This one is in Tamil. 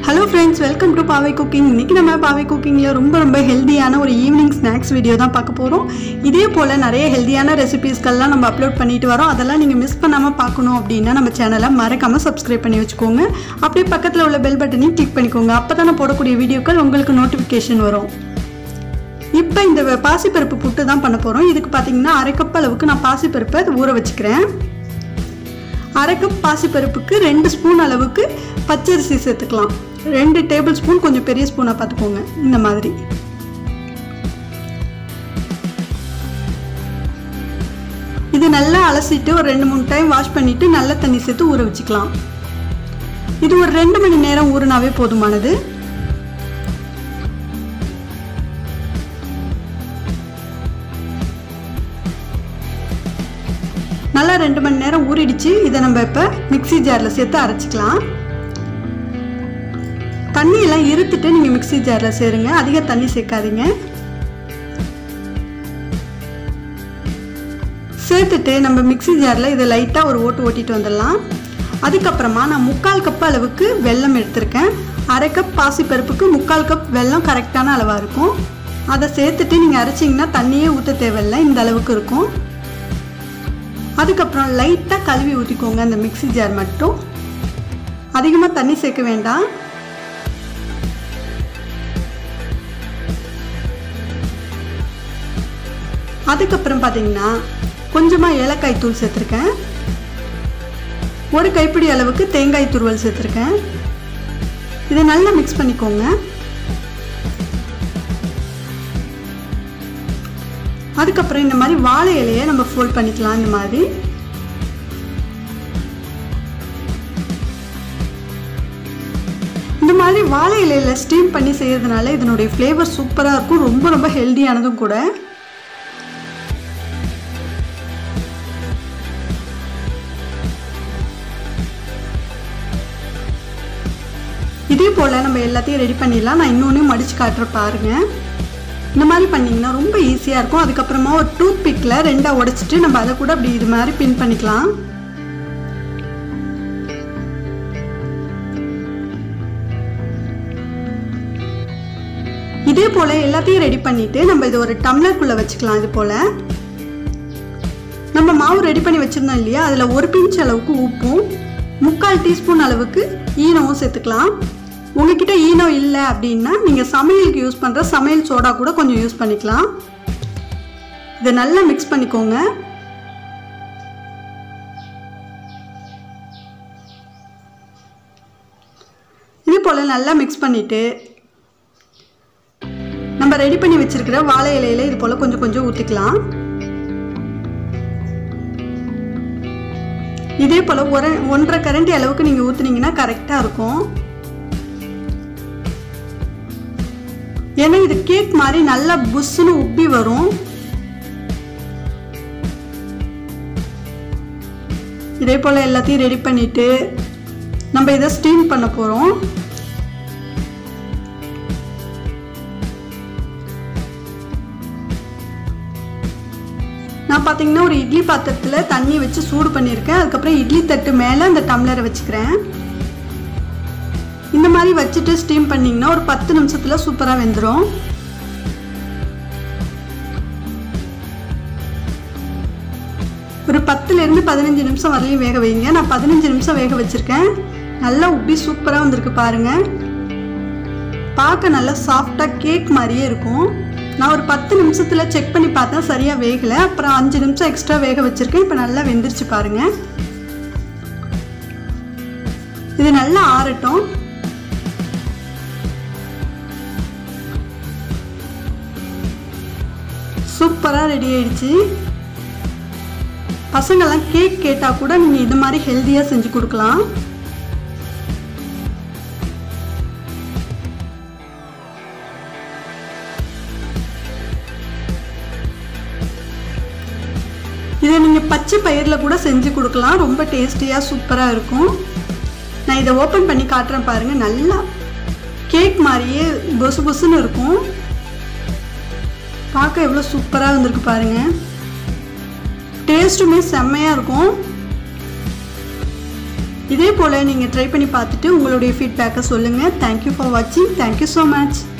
hello friends welcome to Paavai cooking இன்றைக்கி நம்ம பாவை குக்கிங்கில் ரொம்ப ரொம்ப ஹெல்த்தியான ஒரு ஈவினிங் ஸ்நாக்ஸ் வீடியோ தான் பார்க்க போகிறோம் இதே போல் நிறைய ஹெல்த்தியான ரெசிபீஸ்கள்லாம் நம்ம அப்லோட் பண்ணிட்டு வரோம் அதெல்லாம் நீங்கள் மிஸ் பண்ணாமல் பார்க்கணும் அப்படின்னா நம்ம சேனலை மறக்காமல் சப்ஸ்கிரைப் பண்ணி வச்சுக்கோங்க அப்படியே பக்கத்தில் உள்ள பெல் பட்டனையும் கிளிக் பண்ணிக்கோங்க அப்போ தான் நான் போடக்கூடிய வீடியோக்கள் உங்களுக்கு நோட்டிஃபிகேஷன் வரும் இப்போ இந்த வ- பாசிப்பருப்பு புட்டு தான் பண்ண போகிறோம் இதுக்கு பார்த்தீங்கன்னா அரை கப் அளவுக்கு நான் பாசிப்பருப்பை அது ஊற வச்சுக்கிறேன் அரை கப் பாசிப்பருப்புக்கு ரெண்டு ஸ்பூன் அளவுக்கு பச்சரிசி சேர்த்துக்கலாம் ரெண்டு டேபிள் ஸ்பூன் கொஞ்சம் பெரிய ஸ்பூனாக பார்த்துக்கோங்க இந்த மாதிரி இது நல்லா அலசிட்டு ஒரு ரெண்டு மூணு டைம் வாஷ் பண்ணிட்டு நல்ல தண்ணி சேர்த்து ஊற வச்சுக்கலாம் இது ஒரு ரெண்டு மணி நேரம் ஊறினாவே போதுமானது நல்லா ரெண்டு மணி நேரம் ஊறிடுச்சு இதை நம்ம இப்போ மிக்ஸி ஜாரில் சேர்த்து அரைச்சிக்கலாம் தண்ணியெல்லாம் இருத்துட்டு நீங்கள் மிக்ஸி ஜாரில் சேருங்க அதிக தண்ணி சேர்க்காதீங்க சேர்த்துட்டு நம்ம மிக்ஸி ஜாரில் இதை லைட்டாக ஒரு ஓட்டு ஓட்டிட்டு வந்துடலாம் அதுக்கப்புறமா நான் முக்கால் கப் அளவுக்கு வெல்லம் எடுத்திருக்கேன் அரை கப் பாசிப்பருப்புக்கு முக்கால் கப் வெல்லம் கரெக்டான அளவாக இருக்கும் அதை சேர்த்துட்டு நீங்கள் அரைச்சிங்கன்னா தண்ணியே ஊற்ற தேவையில்லை இந்த அளவுக்கு இருக்கும் அதுக்கப்புறம் லைட்டாக கழுவி ஊற்றிக்கோங்க அந்த மிக்ஸி ஜார் மட்டும் அதிகமாக தண்ணி சேர்க்க வேண்டாம் அதுக்கப்புறம் பார்த்தீங்கன்னா கொஞ்சமாக ஏலக்காய் தூள் சேர்த்துருக்கேன் ஒரு கைப்பிடி அளவுக்கு தேங்காய் துருவல் சேர்த்துருக்கேன் இதை நல்லா மிக்ஸ் பண்ணிக்கோங்க அதுக்கப்புறம் இந்த மாதிரி வாழை இலையை நம்ம ஃபோல்ட் பண்ணிக்கலாம் இந்த மாதிரி இந்த மாதிரி வாழை இலையில ஸ்டீம் பண்ணி செய்யறதுனால இதனுடைய ஃப்ளேவர் சூப்பராக இருக்கும் ரொம்ப ரொம்ப ஹெல்தியானதும் கூட இதே போல் நம்ம எல்லாத்தையும் ரெடி பண்ணிடலாம் நான் இன்னொன்று மடித்து காட்டுற பாருங்க இந்த மாதிரி பண்ணிங்கன்னா ரொம்ப ஈஸியாக இருக்கும் அதுக்கப்புறமா ஒரு டூத் பிக்கில் ரெண்டாக உடைச்சிட்டு நம்ம அதை கூட அப்படி இது மாதிரி பின் பண்ணிக்கலாம் இதே போல் எல்லாத்தையும் ரெடி பண்ணிவிட்டு நம்ம இது ஒரு டம்ளருக்குள்ளே வச்சுக்கலாம் இது போல் நம்ம மாவு ரெடி பண்ணி வச்சுருந்தோம் இல்லையா அதில் ஒரு பிஞ்ச் அளவுக்கு உப்பும் முக்கால் டீஸ்பூன் அளவுக்கு ஈனமும் சேர்த்துக்கலாம் உங்ககிட்ட ஈனோ இல்லை அப்படின்னா நீங்கள் சமையலுக்கு யூஸ் பண்ணுற சமையல் சோடா கூட கொஞ்சம் யூஸ் பண்ணிக்கலாம் இதை நல்லா மிக்ஸ் பண்ணிக்கோங்க இது போல் நல்லா மிக்ஸ் பண்ணிவிட்டு நம்ம ரெடி பண்ணி வச்சிருக்கிற வாழை இலையில இது போல் கொஞ்சம் கொஞ்சம் ஊற்றிக்கலாம் இதே போல் ஒரு ஒன்றரை கரண்டி அளவுக்கு நீங்கள் ஊற்றுனீங்கன்னா கரெக்டாக இருக்கும் ஏன்னா இது கேக் மாதிரி நல்லா புஷ்ஷுன்னு உப்பி வரும் இதே போல் எல்லாத்தையும் ரெடி பண்ணிட்டு நம்ம இதை ஸ்டீம் பண்ண போகிறோம் நான் பார்த்தீங்கன்னா ஒரு இட்லி பாத்திரத்தில் தண்ணி வச்சு சூடு பண்ணியிருக்கேன் அதுக்கப்புறம் இட்லி தட்டு மேலே அந்த டம்ளரை வச்சுக்கிறேன் இந்த மாதிரி வச்சுட்டு ஸ்டீம் பண்ணிங்கன்னா ஒரு பத்து நிமிஷத்தில் சூப்பராக வெந்துடும் ஒரு பத்துலேருந்து பதினஞ்சு நிமிஷம் வரலையும் வேக வைங்க நான் பதினஞ்சு நிமிஷம் வேக வச்சுருக்கேன் நல்லா உப்பி சூப்பராக வந்திருக்கு பாருங்கள் பார்க்க நல்லா சாஃப்டாக கேக் மாதிரியே இருக்கும் நான் ஒரு பத்து நிமிஷத்தில் செக் பண்ணி பார்த்தேன் சரியாக வேகலை அப்புறம் அஞ்சு நிமிஷம் எக்ஸ்ட்ரா வேக வச்சுருக்கேன் இப்போ நல்லா வெந்துருச்சு பாருங்கள் இது நல்லா ஆறட்டும் சூப்பராக ரெடி ஆயிடுச்சு பசங்கள்லாம் கேக் கேட்டால் கூட நீங்கள் இது மாதிரி ஹெல்த்தியாக செஞ்சு கொடுக்கலாம் இதை நீங்கள் பச்சை பயிரில் கூட செஞ்சு கொடுக்கலாம் ரொம்ப டேஸ்டியாக சூப்பராக இருக்கும் நான் இதை ஓப்பன் பண்ணி காட்டுறேன் பாருங்கள் நல்லா கேக் மாதிரியே பொசு பொசுன்னு இருக்கும் பார்க்க எவ்வளோ சூப்பராக வந்திருக்கு பாருங்கள் டேஸ்ட்டுமே செம்மையாக இருக்கும் இதே போல் நீங்கள் ட்ரை பண்ணி பார்த்துட்டு உங்களுடைய ஃபீட்பேக்கை சொல்லுங்கள் தேங்க்யூ ஃபார் வாட்சிங் தேங்க்யூ ஸோ மச்